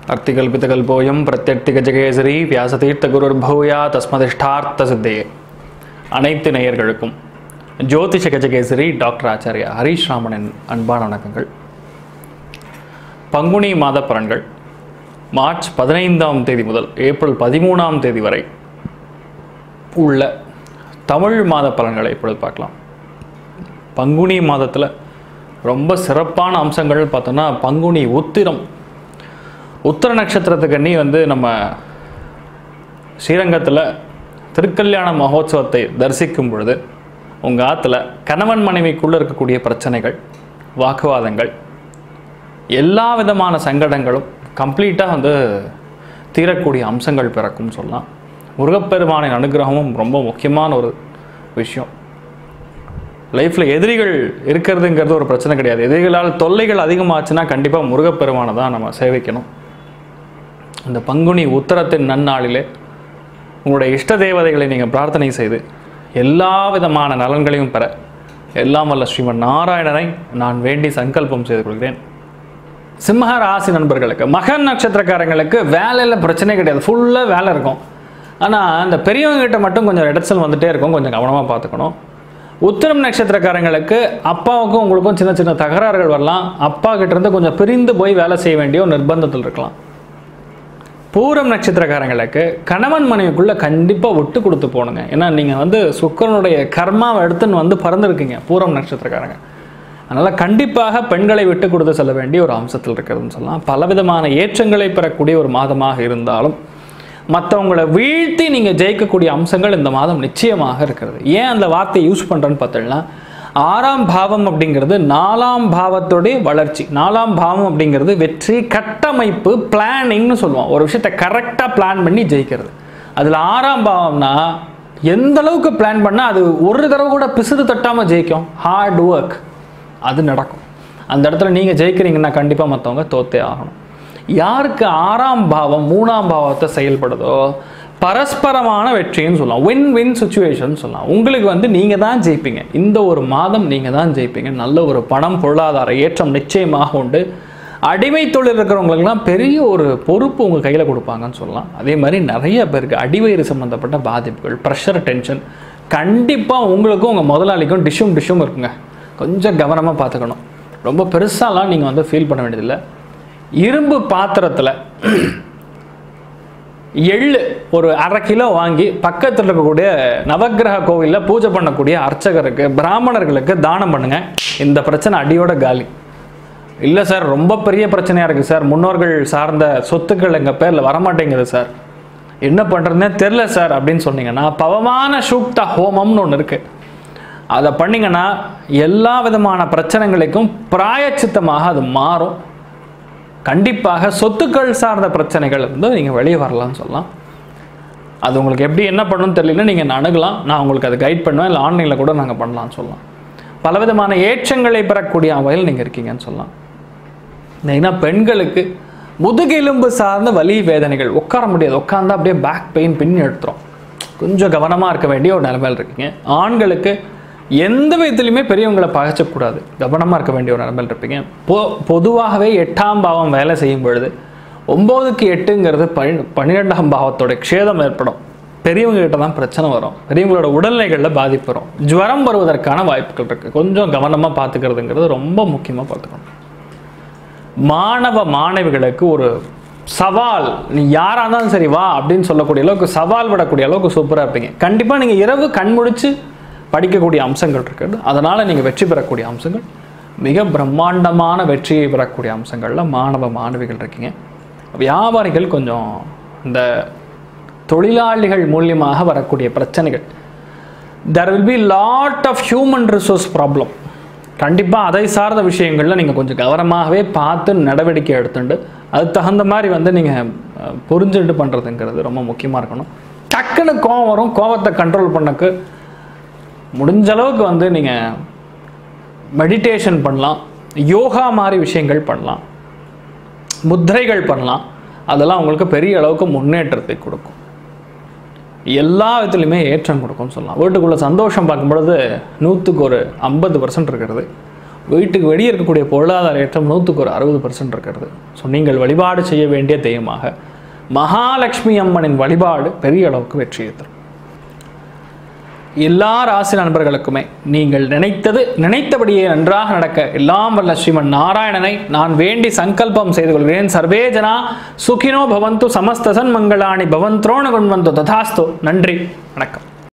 அர்த்திகல்பிதகல்போயம் பிரத்யர்த்திகஜகேசரி வியாசதீர்த்த குருர்பூயா தஸ்மதிஷ்டார்த்த சித்தையே அனைத்து நேயர்களுக்கும் ஜோதிஷ கஜகேசரி டாக்டர் ஆச்சாரியா ஹரீஷ் ராமனின் அன்பான வணக்கங்கள் பங்குனி மாத பலன்கள் மார்ச் பதினைந்தாம் தேதி முதல் ஏப்ரல் பதிமூணாம் தேதி வரை உள்ள தமிழ் மாத பலன்களை இப்பொழுது பார்க்கலாம் பங்குனி மாதத்தில் ரொம்ப சிறப்பான அம்சங்கள் பார்த்தோன்னா பங்குனி உத்திரம் உத்திர நட்சத்திரத்துக்கு அன்னி வந்து நம்ம ஸ்ரீரங்கத்தில் திருக்கல்யாண மகோத்சவத்தை தரிசிக்கும் பொழுது உங்கள் ஆற்றுல கணவன் மனைவிக்குள்ளே இருக்கக்கூடிய பிரச்சனைகள் வாக்குவாதங்கள் எல்லா விதமான சங்கடங்களும் கம்ப்ளீட்டாக வந்து தீரக்கூடிய அம்சங்கள் பிறக்கும்னு சொல்லலாம் முருகப்பெருமானின் அனுகிரகமும் ரொம்ப முக்கியமான ஒரு விஷயம் லைஃப்பில் எதிரிகள் இருக்கிறதுங்கிறது ஒரு பிரச்சனை கிடையாது எதிரிகளால் தொல்லைகள் அதிகமாச்சுன்னா கண்டிப்பாக முருகப்பெருமானை தான் நம்ம சேவிக்கணும் இந்த பங்குனி உத்தரத்தின் நன்னாளிலே உங்களுடைய இஷ்ட தேவதைகளை நீங்கள் பிரார்த்தனை செய்து எல்லா விதமான நலன்களையும் பெற எல்லாம் வல்ல ஸ்ரீமன் நாராயணனை நான் வேண்டி சங்கல்பம் செய்து கொள்கிறேன் சிம்ம ராசி நண்பர்களுக்கு மகன் நட்சத்திரக்காரங்களுக்கு வேலையில் பிரச்சனை கிடையாது ஃபுல்லாக வேலை இருக்கும் ஆனால் அந்த பெரியவங்க கிட்ட மட்டும் கொஞ்சம் இடச்சல் வந்துட்டே இருக்கும் கொஞ்சம் கவனமாக பார்த்துக்கணும் உத்திரம் நட்சத்திரக்காரங்களுக்கு அப்பாவுக்கும் உங்களுக்கும் சின்ன சின்ன தகராறுகள் வரலாம் அப்பா கிட்ட இருந்து கொஞ்சம் பிரிந்து போய் வேலை செய்ய வேண்டிய ஒரு நிர்பந்தத்தில் இருக்கலாம் பூரம் நட்சத்திரக்காரங்களுக்கு கணவன் மனைவிக்குள்ளே கண்டிப்பாக விட்டு கொடுத்து போகணுங்க ஏன்னா நீங்கள் வந்து சுக்கரனுடைய கர்மாவை எடுத்துன்னு வந்து பறந்துருக்கீங்க பூரம் நட்சத்திரக்காரங்க அதனால் கண்டிப்பாக பெண்களை விட்டு கொடுத்து செல்ல வேண்டிய ஒரு அம்சத்தில் இருக்கிறதுன்னு சொல்லலாம் பலவிதமான ஏற்றங்களை பெறக்கூடிய ஒரு மாதமாக இருந்தாலும் மற்றவங்களை வீழ்த்தி நீங்கள் ஜெயிக்கக்கூடிய அம்சங்கள் இந்த மாதம் நிச்சயமாக இருக்கிறது ஏன் அந்த வார்த்தையை யூஸ் பண்ணுறேன்னு பார்த்தீங்கன்னா ஆறாம் பாவம் அப்படிங்கிறது நாலாம் பாவத்துடைய வளர்ச்சி நாலாம் பாவம் அப்படிங்கிறது வெற்றி கட்டமைப்பு பிளானிங்னு சொல்லுவோம் ஒரு விஷயத்தை கரெக்டாக பிளான் பண்ணி ஜெயிக்கிறது அதில் ஆறாம் பாவம்னா எந்த அளவுக்கு பிளான் பண்ணால் அது ஒரு தடவை கூட பிசுறு தட்டாமல் ஜெயிக்கும் ஹார்ட் ஒர்க் அது நடக்கும் அந்த இடத்துல நீங்கள் ஜெயிக்கிறீங்கன்னா கண்டிப்பாக மற்றவங்க தோத்தே ஆகணும் யாருக்கு ஆறாம் பாவம் மூணாம் பாவத்தை செயல்படுதோ பரஸ்பரமான வெற்றின்னு சொல்லலாம் வின் வின் சுச்சுவேஷன் சொல்லலாம் உங்களுக்கு வந்து நீங்கள் தான் ஜெயிப்பீங்க இந்த ஒரு மாதம் நீங்கள் தான் ஜெயிப்பீங்க நல்ல ஒரு பணம் பொருளாதார ஏற்றம் நிச்சயமாக உண்டு அடிமை தொழில் இருக்கிறவங்களுக்குலாம் பெரிய ஒரு பொறுப்பு உங்கள் கையில் கொடுப்பாங்கன்னு சொல்லலாம் அதே மாதிரி நிறைய பேருக்கு அடிவயிறு சம்மந்தப்பட்ட பாதிப்புகள் ப்ரெஷர் டென்ஷன் கண்டிப்பாக உங்களுக்கும் உங்கள் முதலாளிக்கும் டிஷ்ஷும் டிஷ்ஷும் இருக்குங்க கொஞ்சம் கவனமாக பார்த்துக்கணும் ரொம்ப பெருசாலாம் நீங்கள் வந்து ஃபீல் பண்ண வேண்டியதில்லை இரும்பு பாத்திரத்தில் எள்ளு ஒரு அரை கிலோ வாங்கி பக்கத்தில் இருக்கக்கூடிய நவக்கிரக கோவிலில் பூஜை பண்ணக்கூடிய அர்ச்சகருக்கு பிராமணர்களுக்கு தானம் பண்ணுங்க இந்த பிரச்சனை அடியோட காலி இல்லை சார் ரொம்ப பெரிய பிரச்சனையாக இருக்குது சார் முன்னோர்கள் சார்ந்த சொத்துக்கள் எங்கள் பேரில் வரமாட்டேங்குது சார் என்ன பண்ணுறதுனே தெரில சார் அப்படின்னு சொன்னீங்கன்னா பவமான சூக்த ஹோமம்னு ஒன்று இருக்குது அதை பண்ணிங்கன்னா எல்லா விதமான பிரச்சனைகளுக்கும் பிராயச்சித்தமாக அது மாறும் கண்டிப்பாக சொத்துக்கள் சார்ந்த பிரச்சனைகள் வந்து நீங்கள் வெளியே வரலாம்னு சொல்லலாம் அது உங்களுக்கு எப்படி என்ன பண்ணணும்னு தெரியல நீங்கள் அணுகலாம் நான் உங்களுக்கு அதை கைட் பண்ணுவேன் இல்லை ஆன்லைனில் கூட நாங்கள் பண்ணலாம்னு சொல்லலாம் பலவிதமான ஏற்றங்களை பெறக்கூடிய வகையில் நீங்கள் இருக்கீங்கன்னு சொல்லலாம் மெயினாக பெண்களுக்கு முதுகெலும்பு சார்ந்த வலி வேதனைகள் உட்கார முடியாது உட்காந்தா அப்படியே பேக் பெயின் பின் எடுத்துரும் கொஞ்சம் கவனமாக இருக்க வேண்டிய ஒரு நிலைமையில் இருக்கீங்க ஆண்களுக்கு எந்த விதத்துலையுமே பெரியவங்களை பகைச்சக்கூடாது கவனமாக இருக்க வேண்டிய ஒரு நிலைமையில் இருப்பீங்க பொ பொதுவாகவே எட்டாம் பாவம் வேலை செய்யும் பொழுது ஒம்போதுக்கு எட்டுங்கிறது பனி பன்னிரெண்டாம் பாவத்தோட க்ஷேதம் ஏற்படும் பெரியவங்க கிட்ட தான் பிரச்சனை வரும் பெரியவங்களோட உடல்நிலைகளில் பாதிப்பு வரும் ஜுவரம் வருவதற்கான வாய்ப்புகள் இருக்குது கொஞ்சம் கவனமாக பார்த்துக்கிறதுங்கிறது ரொம்ப முக்கியமாக பார்த்துக்கணும் மாணவ மாணவிகளுக்கு ஒரு சவால் நீ யாராக இருந்தாலும் சரி வா அப்படின்னு சொல்லக்கூடிய அளவுக்கு சவால் விடக்கூடிய அளவுக்கு சூப்பராக இருப்பீங்க கண்டிப்பாக நீங்கள் இரவு கண்முடிச்சு படிக்கக்கூடிய அம்சங்கள் இருக்குது அதனால் நீங்கள் வெற்றி பெறக்கூடிய அம்சங்கள் மிக பிரம்மாண்டமான வெற்றியை பெறக்கூடிய அம்சங்களில் மாணவ மாணவிகள் இருக்கீங்க வியாபாரிகள் கொஞ்சம் இந்த தொழிலாளிகள் மூலியமாக வரக்கூடிய பிரச்சனைகள் there will be lot of human resource problem கண்டிப்பாக அதை சார்ந்த விஷயங்களில் நீங்கள் கொஞ்சம் கவனமாகவே பார்த்து நடவடிக்கை எடுத்துட்டு அது தகுந்த மாதிரி வந்து நீங்கள் புரிஞ்சுட்டு பண்ணுறதுங்கிறது ரொம்ப முக்கியமாக இருக்கணும் டக்குன்னு கோவம் வரும் கோவத்தை கண்ட்ரோல் பண்ணக்கு முடிஞ்ச அளவுக்கு வந்து நீங்கள் மெடிடேஷன் பண்ணலாம் யோகா மாதிரி விஷயங்கள் பண்ணலாம் முத்திரைகள் பண்ணலாம் அதெல்லாம் உங்களுக்கு பெரிய அளவுக்கு முன்னேற்றத்தை கொடுக்கும் எல்லா விதத்துலையுமே ஏற்றம் கொடுக்கும்னு சொல்லலாம் வீட்டுக்குள்ளே சந்தோஷம் பார்க்கும் பொழுது நூற்றுக்கு ஒரு ஐம்பது பர்சன்ட் இருக்கிறது வீட்டுக்கு வெளியே இருக்கக்கூடிய பொருளாதார ஏற்றம் நூற்றுக்கு ஒரு அறுபது பர்சன்ட் இருக்கிறது ஸோ நீங்கள் வழிபாடு செய்ய வேண்டிய தெய்வமாக மகாலட்சுமி அம்மனின் வழிபாடு பெரிய அளவுக்கு வெற்றியை தரும் எல்லா ராசி நண்பர்களுக்குமே நீங்கள் நினைத்தது நினைத்தபடியே நன்றாக நடக்க எல்லாம் வல்ல ஸ்ரீமன் நாராயணனை நான் வேண்டி சங்கல்பம் செய்து கொள்கிறேன் சர்வே ஜனா சுகினோ பவந்து சமஸ்தசன் மங்களாணி பவந்த்ரோண குண்வந்தோ ததாஸ்தோ நன்றி வணக்கம்